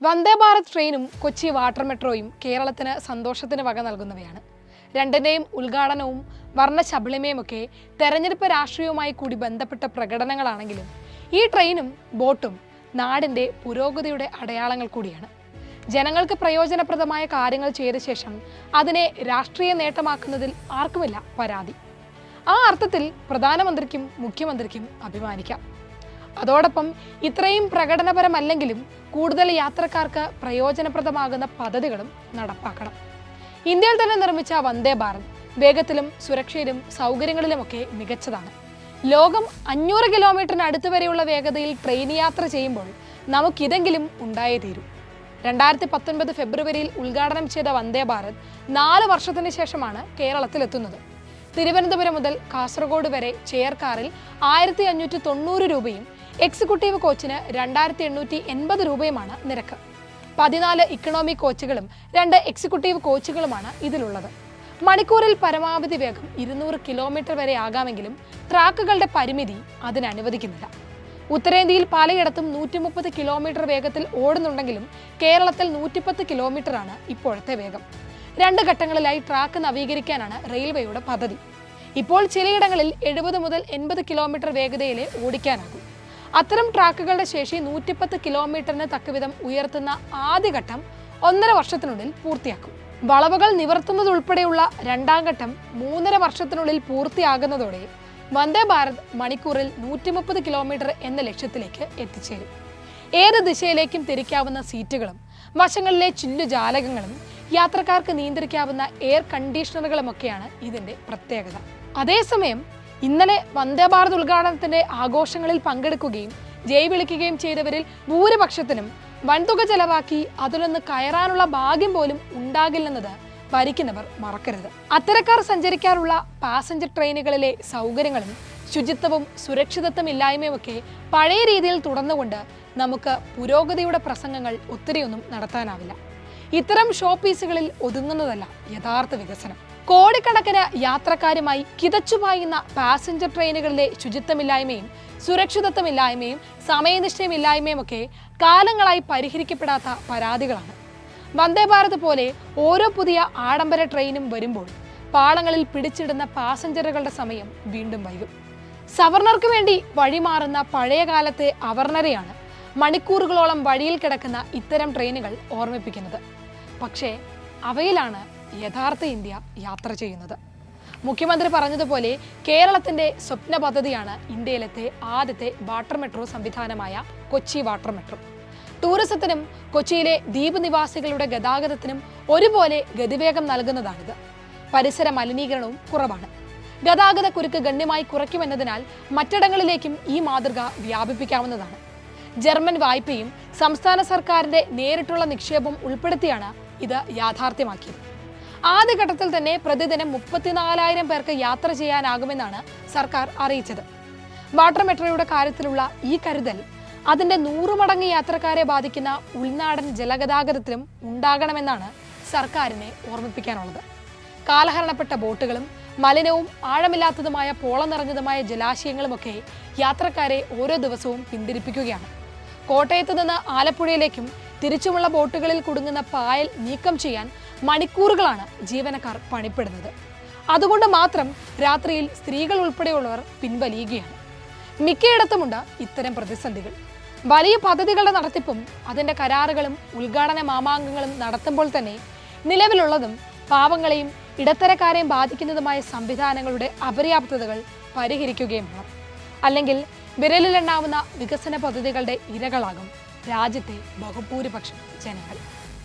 വന്ദേ ഭാരത് ട്രെയിനും കൊച്ചി വാട്ടർ മെട്രോയും കേരളത്തിന് സന്തോഷത്തിന് വക നൽകുന്നവയാണ് രണ്ടിൻ്റെയും ഉദ്ഘാടനവും വർണ്ണശബളിമയുമൊക്കെ തെരഞ്ഞെടുപ്പ് രാഷ്ട്രീയവുമായി കൂടി ബന്ധപ്പെട്ട പ്രകടനങ്ങളാണെങ്കിലും ഈ ട്രെയിനും ബോട്ടും നാടിൻ്റെ പുരോഗതിയുടെ അടയാളങ്ങൾ കൂടിയാണ് ജനങ്ങൾക്ക് പ്രയോജനപ്രദമായ കാര്യങ്ങൾ ചെയ്ത ശേഷം അതിനെ രാഷ്ട്രീയ നേട്ടമാക്കുന്നതിൽ ആർക്കുമില്ല പരാതി ആ അർത്ഥത്തിൽ പ്രധാനമന്ത്രിക്കും മുഖ്യമന്ത്രിക്കും അഭിമാനിക്കാം അതോടൊപ്പം ഇത്രയും പ്രകടനപരമല്ലെങ്കിലും കൂടുതൽ യാത്രക്കാർക്ക് പ്രയോജനപ്രദമാകുന്ന പദ്ധതികളും നടപ്പാക്കണം ഇന്ത്യയിൽ തന്നെ നിർമ്മിച്ച വന്ദേ ഭാരത് വേഗത്തിലും സുരക്ഷയിലും സൗകര്യങ്ങളിലുമൊക്കെ മികച്ചതാണ് ലോകം അഞ്ഞൂറ് കിലോമീറ്ററിന് അടുത്ത് വരെയുള്ള വേഗതയിൽ ട്രെയിൻ യാത്ര ചെയ്യുമ്പോൾ നമുക്കിതെങ്കിലും ഉണ്ടായേ തീരൂ രണ്ടായിരത്തി പത്തൊൻപത് ഫെബ്രുവരിയിൽ ഉദ്ഘാടനം ചെയ്ത വന്ദേ ഭാരത് നാല് വർഷത്തിന് ശേഷമാണ് കേരളത്തിലെത്തുന്നത് തിരുവനന്തപുരം മുതൽ കാസർഗോഡ് വരെ ചെയർ കാറിൽ ആയിരത്തി അഞ്ഞൂറ്റി തൊണ്ണൂറ് രൂപയും എക്സിക്യൂട്ടീവ് കോച്ചിന് രണ്ടായിരത്തി എണ്ണൂറ്റി എൺപത് രൂപയുമാണ് നിരക്ക് പതിനാല് ഇക്കണോമി കോച്ചുകളും രണ്ട് എക്സിക്യൂട്ടീവ് കോച്ചുകളുമാണ് ഇതിലുള്ളത് മണിക്കൂറിൽ പരമാവധി വേഗം ഇരുന്നൂറ് കിലോമീറ്റർ വരെ ആകാമെങ്കിലും ട്രാക്കുകളുടെ പരിമിതി അതിന് അനുവദിക്കുന്നില്ല ഉത്തരേന്ത്യയിൽ പലയിടത്തും നൂറ്റി മുപ്പത് കിലോമീറ്റർ വേഗത്തിൽ ഓടുന്നുണ്ടെങ്കിലും കേരളത്തിൽ നൂറ്റിപ്പത്ത് കിലോമീറ്ററാണ് ഇപ്പോഴത്തെ വേഗം രണ്ട് ഘട്ടങ്ങളിലായി ട്രാക്ക് നവീകരിക്കാനാണ് റെയിൽവേയുടെ പദ്ധതി ഇപ്പോൾ ചിലയിടങ്ങളിൽ എഴുപത് മുതൽ എൺപത് കിലോമീറ്റർ വേഗതയിലെ ഓടിക്കാനാകും അത്തരം ട്രാക്കുകളുടെ ശേഷി നൂറ്റിപ്പത്ത് കിലോമീറ്ററിന് തക്കവിധം ഉയർത്തുന്ന ആദ്യഘട്ടം ഒന്നര വർഷത്തിനുള്ളിൽ പൂർത്തിയാക്കും വളവുകൾ നിവർത്തുന്നതുൾപ്പെടെയുള്ള രണ്ടാം ഘട്ടം മൂന്നര വർഷത്തിനുള്ളിൽ പൂർത്തിയാകുന്നതോടെ വന്ദേ ഭാരത് മണിക്കൂറിൽ നൂറ്റി മുപ്പത് കിലോമീറ്റർ എന്ന ലക്ഷ്യത്തിലേക്ക് എത്തിച്ചേരും ഏത് ദിശയിലേക്കും തിരിക്കാവുന്ന സീറ്റുകളും വശങ്ങളിലെ ചില്ലുജാലകങ്ങളും യാത്രക്കാർക്ക് നിയന്ത്രിക്കാവുന്ന എയർ കണ്ടീഷണറുകളുമൊക്കെയാണ് ഇതിന്റെ പ്രത്യേകത അതേസമയം ഇന്നലെ വന്ദേ ഭാരത് ഉദ്ഘാടനത്തിന്റെ ആഘോഷങ്ങളിൽ പങ്കെടുക്കുകയും ജയ് വിളിക്കുകയും ചെയ്തവരിൽ ഭൂരിപക്ഷത്തിനും വൻതുക ചെലവാക്കി അതിലൊന്ന് കയറാനുള്ള ഭാഗ്യം പോലും ഉണ്ടാകില്ലെന്നത് ഭരിക്കുന്നവർ മറക്കരുത് അത്തരക്കാർ സഞ്ചരിക്കാറുള്ള പാസഞ്ചർ ട്രെയിനുകളിലെ സൗകര്യങ്ങളും ശുചിത്വവും സുരക്ഷിതത്വം ഇല്ലായ്മയുമൊക്കെ പഴയ രീതിയിൽ തുടർന്നുകൊണ്ട് നമുക്ക് പുരോഗതിയുടെ പ്രസംഗങ്ങൾ ഒത്തിരിയൊന്നും നടത്താനാവില്ല ഇത്തരം ഷോ പീസുകളിൽ ഒതുങ്ങുന്നതല്ല യഥാർത്ഥ വികസനം കോടിക്കണക്കിന് യാത്രക്കാരുമായി കിതച്ചുപായുന്ന പാസഞ്ചർ ട്രെയിനുകളിലെ ശുചിത്വമില്ലായ്മയും സുരക്ഷിതത്വമില്ലായ്മയും സമയനിഷ്ഠയുമില്ലായ്മയും ഒക്കെ കാലങ്ങളായി പരിഹരിക്കപ്പെടാത്ത പരാതികളാണ് വന്ദേ ഭാരത് പോലെ ഓരോ പുതിയ ആഡംബര ട്രെയിനും വരുമ്പോൾ പാളങ്ങളിൽ പിടിച്ചിടുന്ന പാസഞ്ചറുകളുടെ സമയം വീണ്ടും വൈകും സവർണർക്ക് വേണ്ടി വഴിമാറുന്ന പഴയ കാലത്തെ അവർണരെയാണ് മണിക്കൂറുകളോളം വഴിയിൽ കിടക്കുന്ന ഇത്തരം ട്രെയിനുകൾ ഓർമ്മിപ്പിക്കുന്നത് പക്ഷേ അവയിലാണ് യഥാർത്ഥ ഇന്ത്യ യാത്ര ചെയ്യുന്നത് മുഖ്യമന്ത്രി പറഞ്ഞതുപോലെ കേരളത്തിന്റെ സ്വപ്ന പദ്ധതിയാണ് ഇന്ത്യയിലത്തെ ആദ്യത്തെ വാട്ടർ മെട്രോ സംവിധാനമായ കൊച്ചി വാട്ടർ മെട്രോ ടൂറിസത്തിനും കൊച്ചിയിലെ ദ്വീപ് നിവാസികളുടെ ഗതാഗതത്തിനും ഒരുപോലെ ഗതിവേഗം നൽകുന്നതാണിത് പരിസര മലിനീകരണവും കുറവാണ് ഗതാഗത കുരുക്ക് ഗണ്യമായി കുറയ്ക്കുമെന്നതിനാൽ മറ്റിടങ്ങളിലേക്കും ഈ മാതൃക വ്യാപിപ്പിക്കാവുന്നതാണ് ജർമ്മൻ വായ്പയും സംസ്ഥാന സർക്കാരിന്റെ നേരിട്ടുള്ള നിക്ഷേപം ഉൾപ്പെടുത്തിയാണ് ഇത് യാഥാർത്ഥ്യമാക്കിയത് ആദ്യഘട്ടത്തിൽ തന്നെ പ്രതിദിനം മുപ്പത്തിനാലായിരം പേർക്ക് യാത്ര ചെയ്യാനാകുമെന്നാണ് സർക്കാർ അറിയിച്ചത് വാട്ടർ മെട്രോയുടെ കാര്യത്തിലുള്ള ഈ കരുതൽ അതിന്റെ നൂറു മടങ്ങ് യാത്രക്കാരെ ബാധിക്കുന്ന ഉൾനാടൻ ജലഗതാഗതത്തിലും ഉണ്ടാകണമെന്നാണ് സർക്കാരിനെ ഓർമ്മിപ്പിക്കാനുള്ളത് കാലഹരണപ്പെട്ട ബോട്ടുകളും മലിനവും ആഴമില്ലാത്തതുമായ പോളം നിറഞ്ഞതുമായ ജലാശയങ്ങളുമൊക്കെ യാത്രക്കാരെ ഓരോ ദിവസവും പിന്തിരിപ്പിക്കുകയാണ് കോട്ടയത്ത് നിന്ന് ആലപ്പുഴയിലേക്കും തിരിച്ചുമുള്ള ബോട്ടുകളിൽ കുടുങ്ങുന്ന പായൽ നീക്കം ചെയ്യാൻ മണിക്കൂറുകളാണ് ജീവനക്കാർ പണിപ്പെടുന്നത് അതുകൊണ്ട് മാത്രം രാത്രിയിൽ സ്ത്രീകൾ ഉൾപ്പെടെയുള്ളവർ പിൻവലിയുകയാണ് മിക്കയിടത്തുമുണ്ട് ഇത്തരം പ്രതിസന്ധികൾ വലിയ പദ്ധതികളുടെ നടത്തിപ്പും അതിന്റെ കരാറുകളും ഉദ്ഘാടന മാമാങ്കങ്ങളും നടത്തുമ്പോൾ തന്നെ നിലവിലുള്ളതും പാവങ്ങളെയും ഇടത്തരക്കാരെയും ബാധിക്കുന്നതുമായ സംവിധാനങ്ങളുടെ അപര്യാപ്തതകൾ പരിഹരിക്കുകയും വേണം അല്ലെങ്കിൽ വിരലിലെണ്ണാവുന്ന വികസന പദ്ധതികളുടെ ഇരകളാകും രാജ്യത്തെ ബഹുഭൂരിപക്ഷം ജനങ്ങൾ